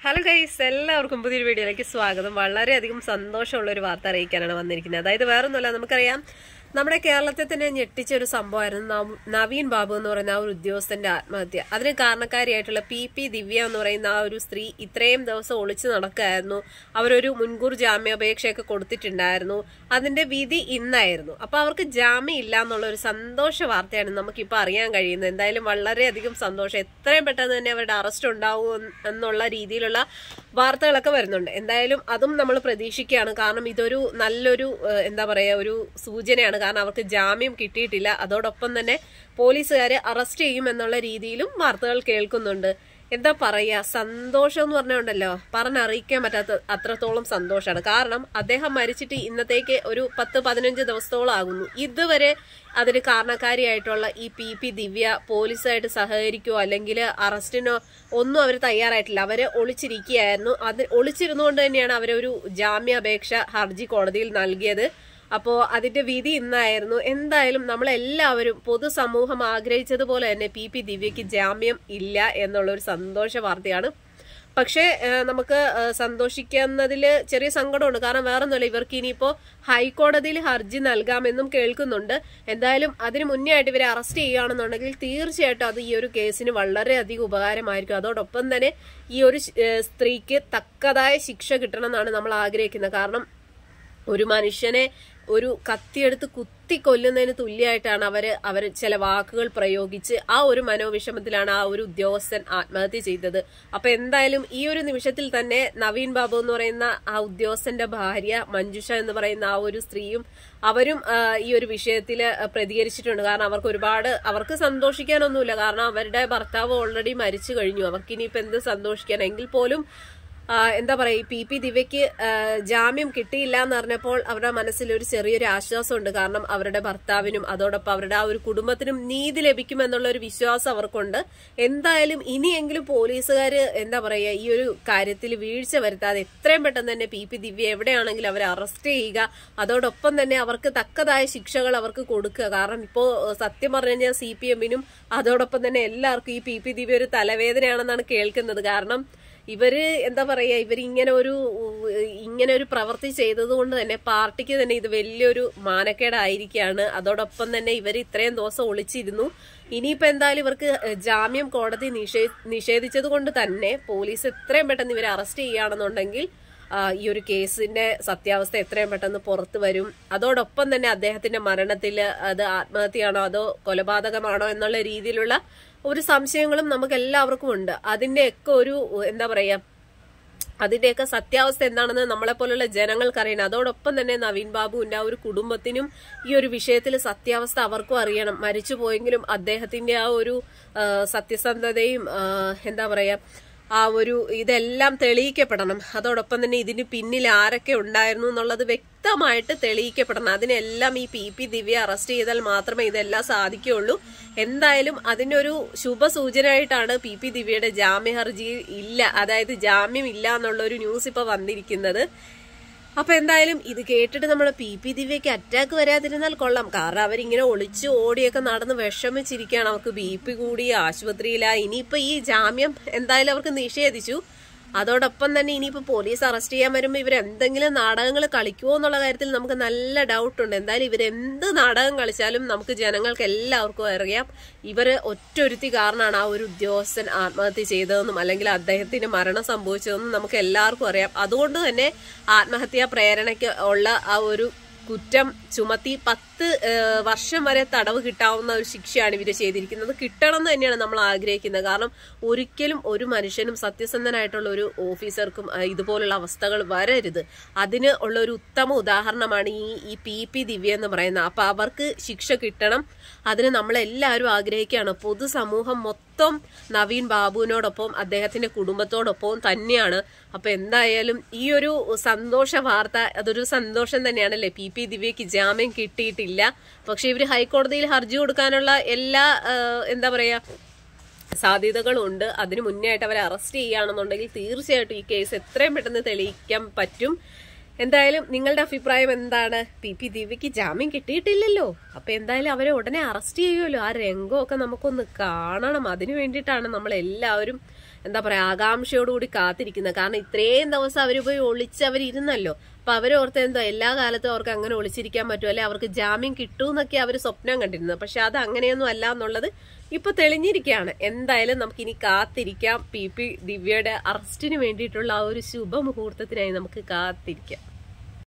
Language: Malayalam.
ഹലോ ഗൈസ് എല്ലാവർക്കും പുതിയൊരു വീഡിയോയിലേക്ക് സ്വാഗതം വളരെയധികം സന്തോഷമുള്ള ഒരു വാർത്ത അറിയിക്കാനാണ് വന്നിരിക്കുന്നത് അതായത് വേറൊന്നുമല്ല നമുക്കറിയാം നമ്മുടെ കേരളത്തെ തന്നെ ഞെട്ടിച്ച ഒരു സംഭവമായിരുന്നു നവ്- നവീൻ ബാബു എന്ന് പറയുന്ന ആ ഒരു ഉദ്യോഗസ്ഥന്റെ ആത്മഹത്യ അതിന് കാരണക്കാരിയായിട്ടുള്ള പി പി ദിവ്യ എന്ന് പറയുന്ന ആ ഒരു സ്ത്രീ ഇത്രയും ദിവസം ഒളിച്ചു നടക്കായിരുന്നു അവരൊരു മുൻകൂർ ജാമ്യാപേക്ഷയൊക്കെ കൊടുത്തിട്ടുണ്ടായിരുന്നു അതിന്റെ വിധി ഇന്നായിരുന്നു അപ്പൊ അവർക്ക് ജാമ്യം ഇല്ല എന്നുള്ള ഒരു സന്തോഷ വാർത്തയാണ് നമുക്കിപ്പോൾ അറിയാൻ കഴിയുന്നത് എന്തായാലും വളരെയധികം സന്തോഷം എത്രയും പെട്ടെന്ന് തന്നെ അവരുടെ അറസ്റ്റ് ഉണ്ടാവും എന്നുള്ള രീതിയിലുള്ള വാർത്തകളൊക്കെ വരുന്നുണ്ട് എന്തായാലും അതും നമ്മൾ പ്രതീക്ഷിക്കുകയാണ് കാരണം ഇതൊരു നല്ലൊരു ഏഹ്, എന്താ പറയുക ഒരു സൂചനയാണ് കാരണം അവർക്ക് ജാമ്യം കിട്ടിയിട്ടില്ല അതോടൊപ്പം തന്നെ പോലീസുകാരെ അറസ്റ്റ് ചെയ്യും എന്നുള്ള രീതിയിലും വാർത്തകൾ കേൾക്കുന്നുണ്ട് എന്താ പറയാ സന്തോഷം എന്ന് പറഞ്ഞുണ്ടല്ലോ പറഞ്ഞറിയിക്കാൻ പറ്റാത്ത അത്രത്തോളം സന്തോഷമാണ് കാരണം അദ്ദേഹം മരിച്ചിട്ട് ഇന്നത്തേക്ക് ഒരു പത്ത് പതിനഞ്ച് ദിവസത്തോളം ആകുന്നു ഇതുവരെ അതിന് കാരണക്കാരിയായിട്ടുള്ള ഈ പി പി ദിവ്യ പോലീസായിട്ട് സഹകരിക്കുകയോ അല്ലെങ്കിൽ അറസ്റ്റിനോ ഒന്നും അവർ തയ്യാറായിട്ടില്ല അവര് ഒളിച്ചിരിക്കുകയായിരുന്നു അത് ഒളിച്ചിരുന്നുകൊണ്ട് തന്നെയാണ് അവരൊരു ജാമ്യാപേക്ഷ ഹർജി കോടതിയിൽ നൽകിയത് അപ്പോ അതിന്റെ വിധി ഇന്നായിരുന്നു എന്തായാലും നമ്മളെല്ലാവരും പൊതുസമൂഹം ആഗ്രഹിച്ചതുപോലെ തന്നെ പി പി ദിവ്യക്ക് ജാമ്യം ഇല്ല എന്നുള്ള ഒരു സന്തോഷ വാർത്തയാണ് പക്ഷേ ഏഹ്, നമുക്ക് ഏഹ്, സന്തോഷിക്കുന്നതിൽ ചെറിയ സങ്കടമുണ്ട് കാരണം വേറെ ഒന്നുമില്ല ഇവർക്ക് ഇനിയിപ്പോ ഹൈക്കോടതിയിൽ ഹർജി നൽകാമെന്നും കേൾക്കുന്നുണ്ട് എന്തായാലും അതിന് മുന്നേ ആയിട്ട് ഇവരെ അറസ്റ്റ് ചെയ്യുകയാണെന്നുണ്ടെങ്കിൽ തീർച്ചയായിട്ടും അത് ഈ ഒരു കേസിന് വളരെയധികം ഉപകാരമായിരിക്കും അതോടൊപ്പം തന്നെ ഈ ഒരു ശ്- ഏഹ്, സ്ത്രീക്ക് തക്കതായ ശിക്ഷ കിട്ടണമെന്നാണ് നമ്മൾ ആഗ്രഹിക്കുന്നത് കാരണം ഒരു മനുഷ്യനെ ഒരു കത്തിയെടുത്ത് കുത്തി കൊല്ലുന്നതിന് തുല്യമായിട്ടാണ് അവര് അവർ ചില വാക്കുകൾ പ്രയോഗിച്ച് ആ ഒരു മനോവിഷമത്തിലാണ് ആ ഒരു ഉദ്യോഗസ്ഥൻ ആത്മഹത്യ ചെയ്തത് അപ്പൊ എന്തായാലും ഈ ഒരു നിമിഷത്തിൽ തന്നെ നവീൻ ബാബു എന്ന് പറയുന്ന ആ ഉദ്യോഗസ്ഥന്റെ ഭാര്യ മഞ്ജുഷ എന്ന് പറയുന്ന ആ ഒരു സ്ത്രീയും അവരും ആ, ഈ ഒരു വിഷയത്തിൽ പ്രതികരിച്ചിട്ടുണ്ട് കാരണം അവർക്ക് ഒരുപാട് അവർക്ക് സന്തോഷിക്കാനൊന്നുമില്ല കാരണം അവരുടെ ഭർത്താവ് ഓൾറെഡി മരിച്ചു കഴിഞ്ഞു അവർക്ക് ഇനിയിപ്പോ എന്ത് സന്തോഷിക്കാൻ എങ്കിൽ പോലും ആ, എന്താ പറയാ ഈ പി പി ദിവ്യക്ക് ആ, ജാമ്യം കിട്ടിയില്ല എന്ന് പറഞ്ഞപ്പോൾ അവരുടെ മനസ്സിൽ ഒരു ചെറിയൊരു ആശ്വാസമുണ്ട് കാരണം അവരുടെ ഭർത്താവിനും അതോടൊപ്പം അവരുടെ ആ ഒരു കുടുംബത്തിനും നീതി ലഭിക്കുമെന്നുള്ള ഒരു വിശ്വാസം അവർക്കുണ്ട് എന്തായാലും ഇനിയെങ്കിലും പോലീസുകാർ എന്താ പറയാ ഈ ഒരു കാര്യത്തിൽ വീഴ്ച വരുത്താതെ എത്രയും പെട്ടെന്ന് തന്നെ പി പി ദിവ്യ എവിടെയാണെങ്കിലും അവരെ അറസ്റ്റ് ചെയ്യുക അതോടൊപ്പം തന്നെ അവർക്ക് തക്കതായ ശിക്ഷകൾ അവർക്ക് കൊടുക്കുക കാരണം ഇപ്പോ ഏഹ്, സത്യം പറഞ്ഞു കഴിഞ്ഞാൽ സി പി എമ്മിനും അതോടൊപ്പം തന്നെ എല്ലാവർക്കും ഈ പി പി ദിവ്യ ഒരു തലവേദനയാണെന്നാണ് കേൾക്കുന്നത് കാരണം ഇവര് എന്താ പറയാ ഇവർ ഇങ്ങനെ ഒരു ഇങ്ങനെ ഒരു പ്രവൃത്തി ചെയ്തത് കൊണ്ട് തന്നെ പാർട്ടിക്ക് തന്നെ ഇത് വലിയൊരു മാനക്കേടായിരിക്കുകയാണ് അതോടൊപ്പം തന്നെ ഇവർ ഇത്രയും ദിവസം ഒളിച്ചിരുന്നു ഇനിയിപ്പോ എന്തായാലും ഇവർക്ക് ജാമ്യം കോടതി നിഷേ നിഷേധിച്ചത് കൊണ്ട് തന്നെ പോലീസ് എത്രയും പെട്ടെന്ന് ഇവരെ അറസ്റ്റ് ചെയ്യുകയാണെന്നുണ്ടെങ്കിൽ ആ, ഈ ഒരു കേസിന്റെ സത്യാവസ്ഥ എത്രയും പെട്ടെന്ന് പുറത്തു വരും അതോടൊപ്പം തന്നെ അദ്ദേഹത്തിന്റെ മരണത്തിൽ അത് ആത്മഹത്യയാണോ അതോ കൊലപാതകമാണോ എന്നുള്ള രീതിയിലുള്ള ഒരു സംശയങ്ങളും നമുക്ക് എല്ലാവർക്കും ഉണ്ട് അതിന്റെയൊക്കെ ഒരു എന്താ പറയാ അതിന്റെയൊക്കെ സത്യാവസ്ഥ എന്താണെന്ന് നമ്മളെ പോലുള്ള ജനങ്ങൾക്ക് അറിയണം അതോടൊപ്പം തന്നെ നവീൻ ബാബുവിന്റെ ആ ഒരു കുടുംബത്തിനും ഈ ഒരു വിഷയത്തിൽ സത്യാവസ്ഥ അവർക്കും അറിയണം മരിച്ചു പോയെങ്കിലും അദ്ദേഹത്തിന്റെ ആ ഒരു ആ, സത്യസന്ധതയും ആ, എന്താ പറയാ ആ ഒരു ഇതെല്ലാം തെളിയിക്കപ്പെടണം അതോടൊപ്പം തന്നെ ഇതിന് പിന്നിൽ ആരൊക്കെ ഉണ്ടായിരുന്നു എന്നുള്ളത് വ്യക്തമായിട്ട് തെളിയിക്കപ്പെടണം അതിനെല്ലാം ഈ പി പി ദിവ്യ അറസ്റ്റ് ചെയ്താൽ മാത്രമേ ഇതെല്ലാം സാധിക്കുകയുള്ളൂ എന്തായാലും അതിനൊരു ശുഭസൂചനയായിട്ടാണ് പി പി ദിവ്യയുടെ ജാമ്യ ഹർജി ഇല്ല അതായത് ജാമ്യം ഇല്ല എന്നുള്ള ഒരു ന്യൂസ് ഇപ്പൊ വന്നിരിക്കുന്നത് അപ്പൊ എന്തായാലും ഇത് കേട്ടിട്ട് നമ്മുടെ പി പി ദിവ്യക്ക് അറ്റാക്ക് വരാതിരുന്നാൽ കൊള്ളാം കാരണം അവരിങ്ങനെ ഒളിച്ച് ഓടിയൊക്കെ നടന്ന് വിഷമിച്ചിരിക്കുകയാണ് അവർക്ക് ബി പി കൂടി ആശുപത്രിയിലായി ഇനിയിപ്പോ ഈ ജാമ്യം എന്തായാലും അവർക്ക് നിഷേധിച്ചു അതോടൊപ്പം തന്നെ ഇനിയിപ്പോ പോലീസ് അറസ്റ്റ് ചെയ്യാൻ വരുമ്പോൾ ഇവർ എന്തെങ്കിലും നാടകങ്ങൾ കളിക്കുമോ എന്നുള്ള കാര്യത്തിൽ നമുക്ക് നല്ല ഡൗട്ട് ഉണ്ട് എന്തായാലും ഇവർ എന്ത് നാടകം കളിച്ചാലും നമുക്ക് ജനങ്ങൾക്ക് എല്ലാവർക്കും അറിയാം ഇവര് ഒറ്റൊരുത്തി കാരണമാണ് ആ ഒരു ഉദ്യോഗസ്ഥൻ ആത്മഹത്യ ചെയ്തതെന്നും അല്ലെങ്കിൽ അദ്ദേഹത്തിന് മരണം സംഭവിച്ചതെന്നും നമുക്ക് എല്ലാവർക്കും അറിയാം അതുകൊണ്ട് തന്നെ ആത്മഹത്യാ പ്രേരണയ്ക്ക് ഉള്ള ആ ഒരു കുറ്റം ചുമത്തി പത്ത് ഏഹ്, വർഷം വരെ തടവ് കിട്ടാവുന്ന ഒരു ശിക്ഷയാണ് ഇവര് ചെയ്തിരിക്കുന്നത് കിട്ടണം എന്ന് തന്നെയാണ് നമ്മൾ ആഗ്രഹിക്കുന്നത് കാരണം ഒരിക്കലും ഒരു മനുഷ്യനും സത്യസന്ധനായിട്ടുള്ള ഒരു ഓഫീസർക്കും ഏഹ്, ഇതുപോലുള്ള അവസ്ഥകൾ വരരുത് അതിന് ഉള്ള ഒരു ഉത്തമ ഉദാഹരണമാണ് ഈ ഈ പി പി ദിവ്യ എന്ന് പറയുന്നത് അപ്പൊ അവർക്ക് ശിക്ഷ കിട്ടണം അതിന് നമ്മളെല്ലാവരും ആഗ്രഹിക്കുകയാണ് പൊതുസമൂഹം മൊത്തം നവീൻ ബാബുവിനോടൊപ്പം അദ്ദേഹത്തിന്റെ കുടുംബത്തോടൊപ്പം തന്നെയാണ് അപ്പൊ എന്തായാലും ഈ ഒരു സന്തോഷ വാർത്ത അതൊരു സന്തോഷം തന്നെയാണല്ലേ പി പി ദിവ്യക്ക് ജാമ്യം കിട്ടിയിട്ടില്ല പക്ഷെ ഇവര് ഹൈക്കോടതിയിൽ ഹർജി കൊടുക്കാനുള്ള എല്ലാ ആ, എന്താ പറയാ സാധ്യതകളുണ്ട് അതിന് മുന്നേ ആയിട്ട് അവരെ അറസ്റ്റ് ചെയ്യുകയാണെന്നുണ്ടെങ്കിൽ തീർച്ചയായിട്ടും ഈ കേസ് എത്രയും പെട്ടെന്ന് തെളിയിക്കാൻ പറ്റും എന്തായാലും നിങ്ങളുടെ അഭിപ്രായം എന്താണ് പി പി ദിവ്യക്ക് ജാമ്യം കിട്ടിയിട്ടില്ലല്ലോ അപ്പൊ എന്തായാലും അവരെ ഉടനെ അറസ്റ്റ് ചെയ്യുമല്ലോ ആ രംഗമൊക്കെ നമുക്കൊന്ന് കാണണം അതിനു വേണ്ടിയിട്ടാണ് നമ്മൾ എല്ലാവരും എന്താ പറയാ ആകാംക്ഷയോടുകൂടി കാത്തിരിക്കുന്നത് കാരണം ഇത്രയും ദിവസം അവർ പോയി ഒളിച്ച് അവരിരുന്നല്ലോ അപ്പൊ അവരോർത്ത് എന്തോ എല്ലാ കാലത്തും അവർക്ക് അങ്ങനെ ഒളിച്ചിരിക്കാൻ പറ്റും അല്ലെ അവർക്ക് ജാമ്യം കിട്ടൂന്നൊക്കെ അവർ സ്വപ്നം കണ്ടിരുന്നത് പക്ഷെ അത് അങ്ങനെയൊന്നും അല്ല എന്നുള്ളത് ഇപ്പൊ തെളിഞ്ഞിരിക്കുകയാണ് എന്തായാലും നമുക്ക് ഇനി കാത്തിരിക്കാം പി പി ദിവ്യയുടെ അറസ്റ്റിന് വേണ്ടിയിട്ടുള്ള ആ ഒരു ശുഭമുഹൂർത്തത്തിനായി നമുക്ക് കാത്തിരിക്കാം